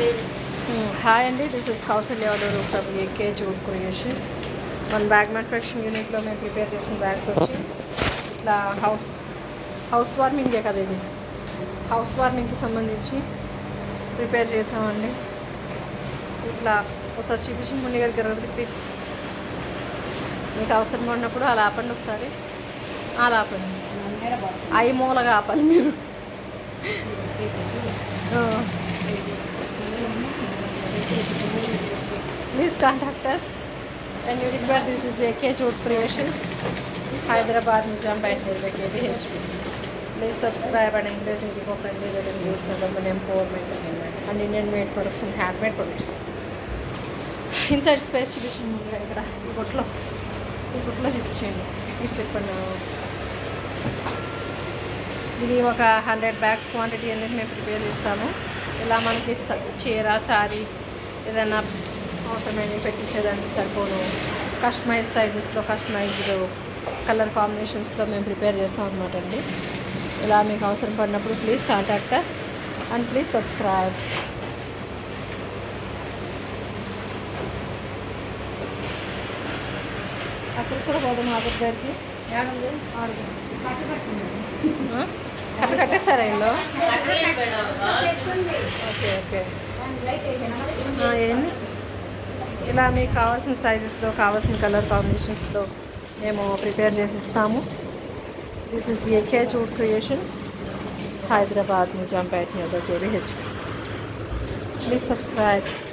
Hi అండి this is Kausalya Aduru from AK Jude Creations మన bag manufacturing యూనిట్లో మేము ప్రిపేర్ చేసిన బ్యాగ్స్ వచ్చి ఇట్లా హౌ హౌస్ వార్మింగే కదా ఇది హౌస్ వార్మింగ్కి సంబంధించి ప్రిపేర్ చేసామండి ఇట్లా ఒకసారి చూపించి ముందు దగ్గర తిప్పి మీకు అవసరం ఉన్నప్పుడు అలా ఆపండి ఒకసారి అలా ఆపండి అవి మూలగా ఆపాలి మీరు please contact us and you require this is AK Jute Creations Hyderabad Nizambad near KBHP please subscribe and encourage eco-friendly living goods and urban empowerment and Indian made products and handmade products inside space చూపించండి ముందుగా ఇక్కడ ఈ గుట్లో ఈ గుట్లో చూపించండి ఇది చెప్పండి ఇది ఒక హండ్రెడ్ బ్యాగ్స్ క్వాంటిటీ అనేది మేము ప్రిపేర్ చేస్తాము ఇలా మనకి స- చీర సారీ ఏదైనా అవసరమైన పెట్టించేదానికి సరిపోను కస్టమైజ్ సైజెస్లో కస్టమైజ్డ్ కలర్ కాంబినేషన్స్లో మేము ప్రిపేర్ చేస్తాం అనమాట అండి ఇలా మీకు అవసరం పడినప్పుడు please contact us and please subscribe అక్కడ కూడా పోదాం ఆధార్ దగ్గరికి ఆ? కట్ట కట్టేస్తారా ఇల్లు ఓకే ఓకే ఆ, ఏంటి ఇలా మీకు కావాల్సిన సైజెస్లో కావాల్సిన కలర్ కాంబినేషన్స్లో మేము ప్రిపేర్ చేసి ఇస్తాము this is AK Jude Creations Hyderabad Nizampet near the KBH please subscribe